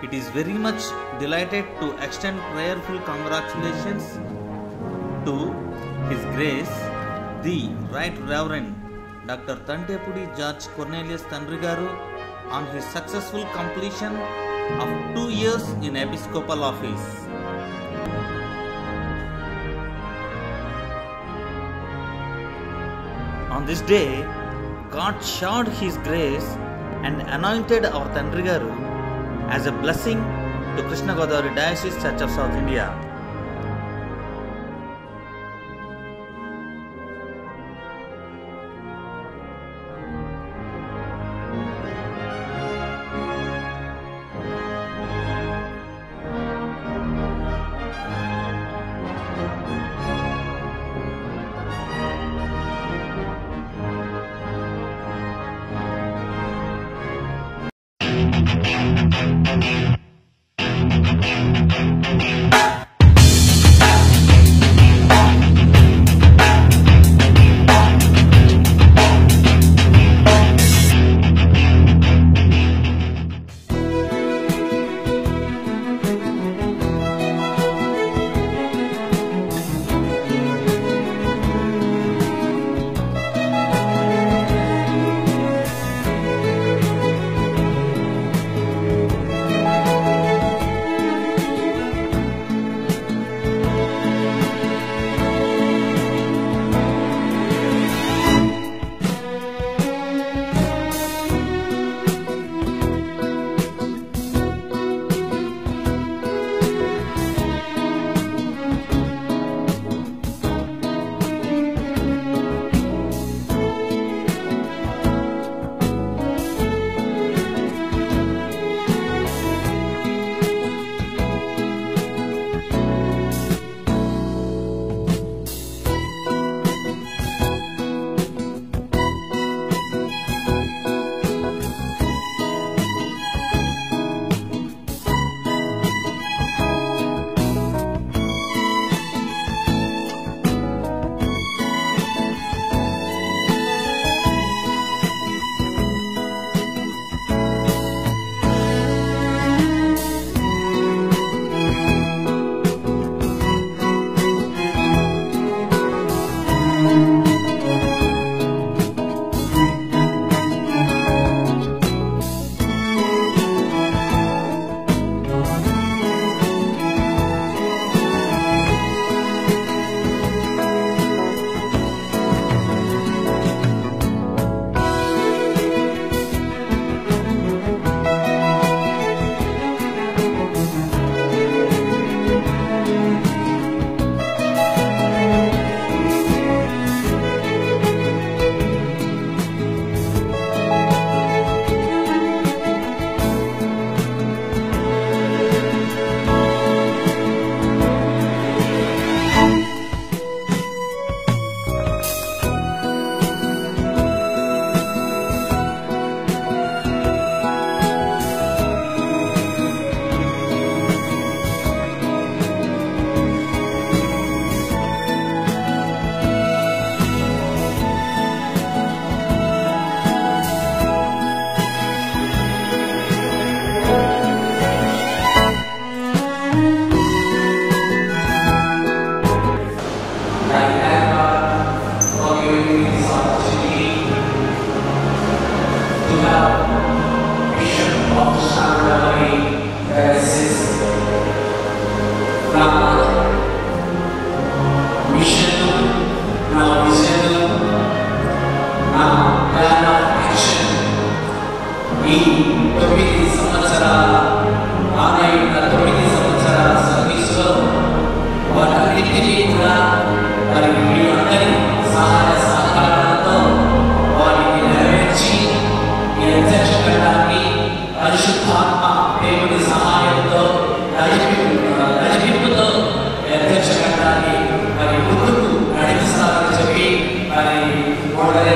It is very much delighted to extend prayerful congratulations to His Grace, the Right Reverend Dr. Tantepudi George Cornelius Tandrigaru on his successful completion of two years in Episcopal office. On this day, God showered His grace and anointed our Tandrigaru as a blessing to Krishna Godavari Diocese Church of South India.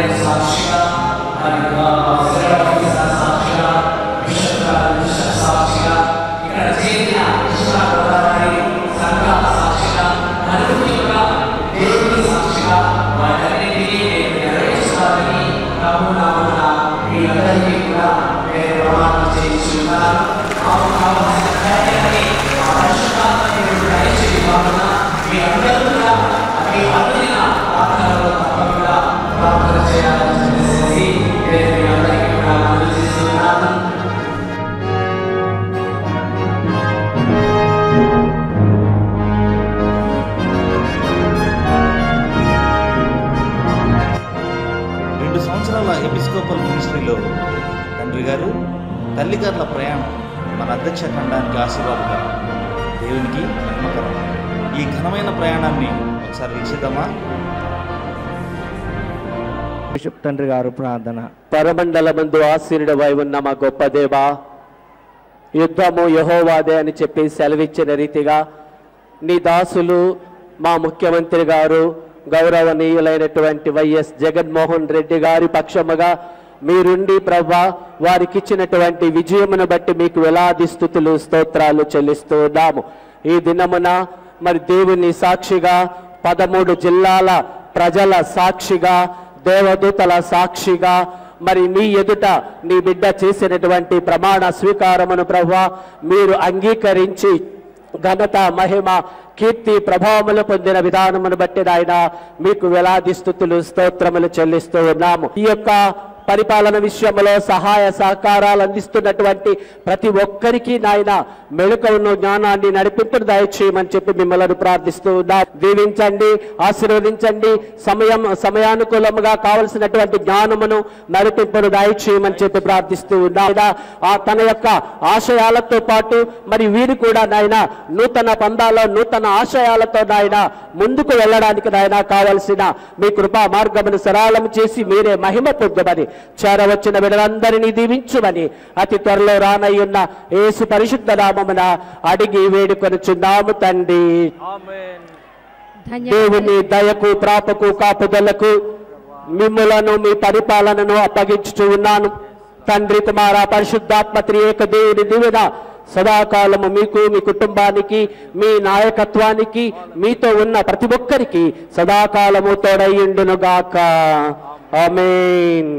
సాక్షిగా తల్లిగారుల ప్రయాణం మన అధ్యక్ష ఖండానికి ఆశీర్వాదకరం దేవునికి మహిమకరం ఈ ఘనమైన ప్రయాణాన్ని ఒకసారి వీక్షిద్దామా bishop తండ్రి గారు ప్రార్థన పరమండలమందు ఆశీనుడవై ఉన్న మా గొప్ప దేవా యుద్ధము యహోవాదే అని చెప్పి సెలవిచ్చిన రీతిగా నీ దాసులు మా ముఖ్యమంత్రి గారు గౌరవనీయులైనటువంటి వైఎస్ జగన్మోహన్ రెడ్డి గారి పక్షముగా మీరుండి ప్రభా వారికి ఇచ్చినటువంటి విజయమును బట్టి మీకు వేలాది స్థుతులు స్తోత్రాలు చెల్లిస్తూ ఉన్నాము ఈ దినమున మరి దేవుని సాక్షిగా పదమూడు జిల్లాల ప్రజల సాక్షిగా దేవదూతల సాక్షిగా మరి నీ ఎదుట నీ బిడ్డ చేసినటువంటి ప్రమాణ స్వీకారమును ప్రభా మీరు అంగీకరించి ఘనత మహిమ కీర్తి ప్రభావములు పొందిన విధానమును బట్టి నాయన మీకు వేలాది స్థుతులు స్తోత్రములు చెల్లిస్తూ ఉన్నాము ఈ యొక్క పరిపాలన విషయంలో సహాయ సహకారాలు అందిస్తున్నటువంటి ప్రతి ఒక్కరికి నాయన మెళుకవును జ్ఞానాన్ని నడిపింపును దయచేయమని చెప్పి మిమ్మల్ని ప్రార్థిస్తూ ఉన్నాం దీవించండి ఆశీర్వదించండి సమయం సమయానుకూలముగా కావలసినటువంటి జ్ఞానమును నడిపింపును దయచేయమని చెప్పి ప్రార్థిస్తూ ఉన్నాం ఆయన ఆ తన యొక్క ఆశయాలతో పాటు మరి వీరు కూడా నాయన నూతన పందాలో నూతన ఆశయాలతో నాయన ముందుకు వెళ్ళడానికి నాయన కావలసిన మీ కృపా మార్గమును సరళం చేసి మీరే మహిమ పొందమని చేరవచ్చిన బిడ్డలందరినీ దీవించుమని అతి త్వరలో రానయ్యున్న యేసు పరిశుద్ధ నామమున అడిగి వేడుకొనుచున్నాము తండ్రి దేవుని దయకు ప్రాపకు కాపుదలకు మిమ్ములను మీ పరిపాలనను అప్పగించుచు ఉన్నాను తండ్రి కుమార పరిశుద్ధాత్మ త్రియేక దేవుని దివిన సదాకాలము మీకు మీ కుటుంబానికి మీ నాయకత్వానికి మీతో ఉన్న ప్రతి ఒక్కరికి సదాకాలము తోడయ్యుండును గాక ఆమేన్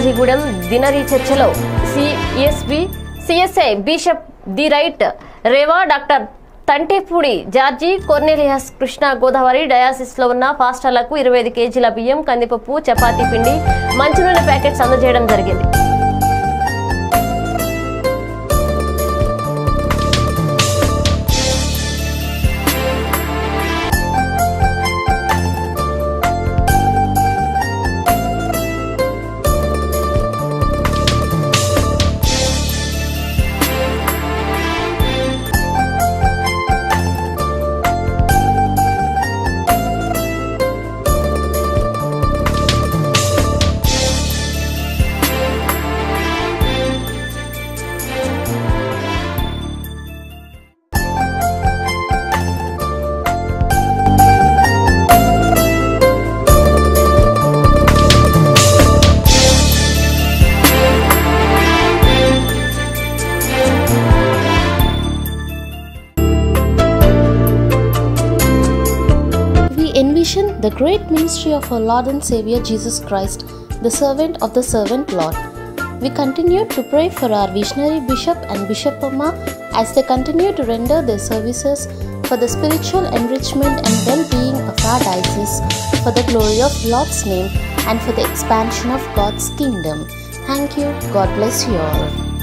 సోమాజిగూడెం దినరీ చర్చలో CSB CSI bishop the right Rev doctor Tantepudi George Cornelius Krishna Godavari diocese లో ఉన్న పాస్టర్లకు ఇరవై ఐదు కేజీల బియ్యం కందిపప్పు చపాతీ పిండి మంచినూనె ప్యాకెట్స్ అందజేయడం జరిగింది We envision the great ministry of our Lord and Savior Jesus Christ, the servant of the servant Lord. We continue to pray for our visionary bishop and bishop Amma as they continue to render their services for the spiritual enrichment and well-being of our diocese, for the glory of Lord's name and for the expansion of God's kingdom. Thank you. God bless you all.